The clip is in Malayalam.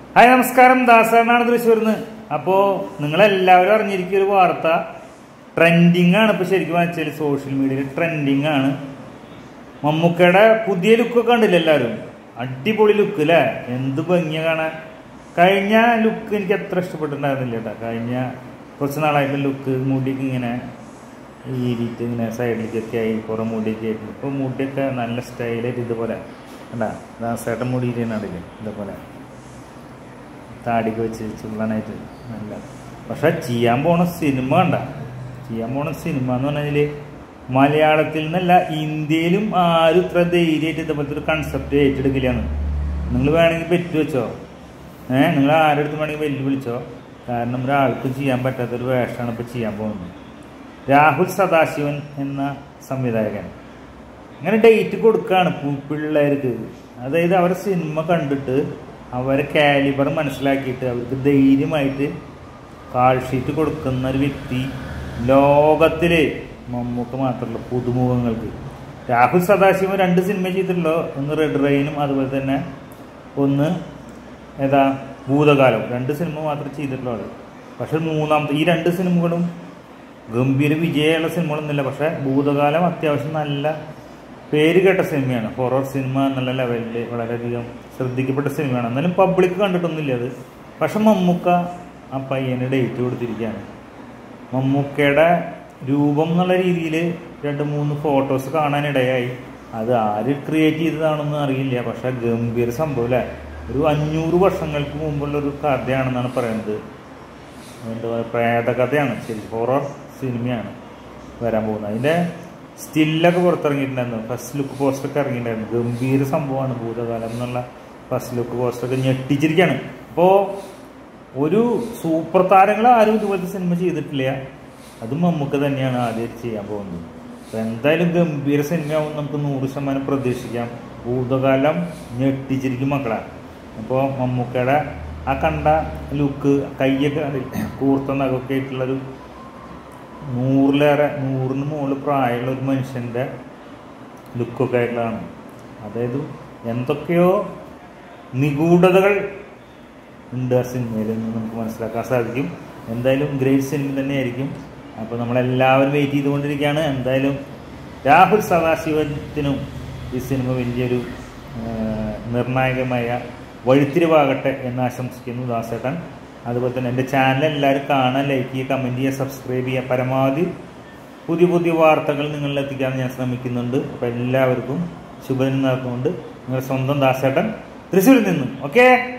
ഹായ് നമസ്കാരം ദാസനാണ് തൃശ്ശൂരിൽ നിന്ന് അപ്പോ നിങ്ങളെല്ലാവരും അറിഞ്ഞിരിക്കുന്ന ഒരു വാർത്ത ട്രെൻഡിങ് ആണ് ഇപ്പൊ ശരിക്കും വെച്ചാൽ സോഷ്യൽ മീഡിയയിൽ ട്രെൻഡിങ് ആണ് മമ്മൂക്കയുടെ പുതിയ ലുക്കൊക്കെ കണ്ടില്ല എല്ലാവരും അടിപൊളി ലുക്ക് അല്ലേ എന്ത് ഭംഗിയ കാണാൻ കഴിഞ്ഞ ലുക്ക് എനിക്ക് അത്ര ഇഷ്ടപ്പെട്ടിട്ടുണ്ടായിരുന്നില്ല കേട്ടോ കഴിഞ്ഞ കുറച്ച് നാളായിട്ട് ലുക്ക് മുടിക്ക് ഇങ്ങനെ ഈരിയിട്ട് ഇങ്ങനെ സൈഡിലേക്കൊക്കെ ആയി കുറേ മുടിയൊക്കെ ആയിട്ട് ഇപ്പോൾ മുടിയൊക്കെ നല്ല സ്റ്റൈലായിട്ട് ഇതുപോലെ കണ്ടാ ദാസേട്ടൻ മുടിയിട്ട് നടില്ലേ ഇതുപോലെ താടിക്ക് വെച്ച് ചുള്ളനായിട്ട് നല്ല പക്ഷെ ചെയ്യാൻ പോണ സിനിമ കണ്ട ചെയ്യാൻ പോണ സിനിമ എന്ന് പറഞ്ഞാൽ മലയാളത്തിൽ നിന്നല്ല ഇന്ത്യയിലും ആരും ഇത്ര ധൈര്യമായിട്ട് ഇതേപോലത്തെ ഒരു കൺസെപ്റ്റ് ഏറ്റെടുക്കില്ലാന്ന് നിങ്ങൾ വേണമെങ്കിൽ പെറ്റു വെച്ചോ ഏഹ് നിങ്ങൾ ആരെടുത്ത് വേണമെങ്കിൽ വെല്ലുവിളിച്ചോ കാരണം ഒരാൾക്കും ചെയ്യാൻ പറ്റാത്തൊരു വേഷമാണ് ഇപ്പോൾ ചെയ്യാൻ പോകുന്നത് രാഹുൽ സദാശിവൻ എന്ന സംവിധായകൻ അങ്ങനെ ഡേറ്റ് കൊടുക്കുകയാണ് പു- പിള്ളേർക്ക് അതായത് അവരെ സിനിമ കണ്ടിട്ട് അവരെ കാലിബർ മനസ്സിലാക്കിയിട്ട് അവർക്ക് ധൈര്യമായിട്ട് കാൾ ഷീറ്റ് കൊടുക്കുന്ന ഒരു വ്യക്തി ലോകത്തിലെ മമ്മൂക്ക് മാത്രമല്ല പുതുമുഖങ്ങൾക്ക് രാഹുൽ സദാശിവൻ രണ്ട് സിനിമ ചെയ്തിട്ടുള്ളൂ ഒന്ന് റെഡ് റെയിനും അതുപോലെ തന്നെ ഒന്ന് ഏതാ ഭൂതകാലം രണ്ട് സിനിമ മാത്രമേ ചെയ്തിട്ടുള്ളൂ ആള് പക്ഷെ മൂന്നാമത്തെ ഈ രണ്ട് സിനിമകളും ഗംഭീര വിജയമുള്ള സിനിമകളൊന്നുമില്ല പക്ഷെ ഭൂതകാലം അത്യാവശ്യം നല്ല പേര് കേട്ട സിനിമയാണ് ഹൊറർ സിനിമ എന്നുള്ള ലെവലിൽ വളരെയധികം ശ്രദ്ധിക്കപ്പെട്ട സിനിമയാണ് എന്നാലും പബ്ലിക് കണ്ടിട്ടൊന്നുമില്ല അത് പക്ഷെ മമ്മൂക്ക ആ പയ്യന് ഡേറ്റ് കൊടുത്തിരിക്കുകയാണ് മമ്മൂക്കയുടെ രൂപം എന്നുള്ള രീതിയിൽ രണ്ട് മൂന്ന് ഫോട്ടോസ് കാണാനിടയായി അത് ആര് ക്രിയേറ്റ് ചെയ്തതാണെന്ന് അറിയില്ല പക്ഷെ ഗംഭീര സംഭവം അല്ലേ ഒരു അഞ്ഞൂറ് വർഷങ്ങൾക്ക് മുമ്പുള്ള ഒരു കഥയാണെന്നാണ് പറയുന്നത് എന്താ പറയുക പ്രേതകഥയാണ് ശരി ഹൊറർ സിനിമയാണ് വരാൻ പോകുന്നത് അതിൻ്റെ സ്റ്റില്ലൊക്കെ പുറത്തിറങ്ങിയിട്ടുണ്ടായിരുന്നു ഫസ്റ്റ് ലുക്ക് പോസ്റ്ററൊക്കെ ഇറങ്ങിയിട്ടുണ്ടായിരുന്നു ഗംഭീര സംഭവമാണ് ഭൂതകാലം എന്നുള്ള ഫസ്റ്റ് ലുക്ക് പോസ്റ്ററൊക്കെ ഞെട്ടിച്ചിരിക്കുകയാണ് അപ്പോൾ ഒരു സൂപ്പർ താരങ്ങൾ ആരും ഇതുപോലത്തെ സിനിമ ചെയ്തിട്ടില്ല അത് മമ്മൂക്ക തന്നെയാണ് ആദ്യം ചെയ്യാൻ പോകുന്നത് അപ്പോൾ എന്തായാലും ഗംഭീര സിനിമയാവും നമുക്ക് നൂറ് ശതമാനം പ്രതീക്ഷിക്കാം ഭൂതകാലം ഞെട്ടിച്ചിരിക്കും മക്കളെ അപ്പോൾ മമ്മൂക്കയുടെ ആ കണ്ട ലുക്ക് കയ്യൊക്കെ കണ്ടില്ലേ? കൂർത്ത നഖമൊക്കെ ആയിട്ടുള്ളൊരു നൂറിലേറെ നൂറിന് മുകളിൽ പ്രായമുള്ള ഒരു മനുഷ്യൻ്റെ ലുക്കൊക്കെ ആയിട്ടുള്ളതാണ് അതായത് എന്തൊക്കെയോ നിഗൂഢതകൾ ഉണ്ട് ആ സിനിമയിൽ നിന്ന് നമുക്ക് മനസ്സിലാക്കാൻ സാധിക്കും എന്തായാലും ഗ്രേറ്റ് സിനിമ തന്നെയായിരിക്കും അപ്പോൾ നമ്മളെല്ലാവരും വെയിറ്റ് ചെയ്തുകൊണ്ടിരിക്കുകയാണ് എന്തായാലും രാഹുൽ സദാശിവത്തിനും ഈ സിനിമ വലിയൊരു ആ, നിർണായകമായ വഴിത്തിരിവാകട്ടെ എന്ന് ആശംസിക്കുന്നു ദാസേട്ടൻ അതുപോലെ തന്നെ എൻ്റെ ചാനൽ എല്ലാവരും കാണാൻ ലൈക്ക് ചെയ്യുക കമൻറ്റ് ചെയ്യുക സബ്സ്ക്രൈബ് ചെയ്യുക പരമാവധി പുതിയ പുതിയ വാർത്തകൾ നിങ്ങളിൽ എത്തിക്കാൻ ഞാൻ ശ്രമിക്കുന്നുണ്ട് അപ്പോൾ എല്ലാവർക്കും ശുഭദിനം നടത്തുന്നുണ്ട് നിങ്ങളുടെ സ്വന്തം ദാസേട്ടൻ തൃശ്ശൂരിൽ നിന്നും ഓക്കേ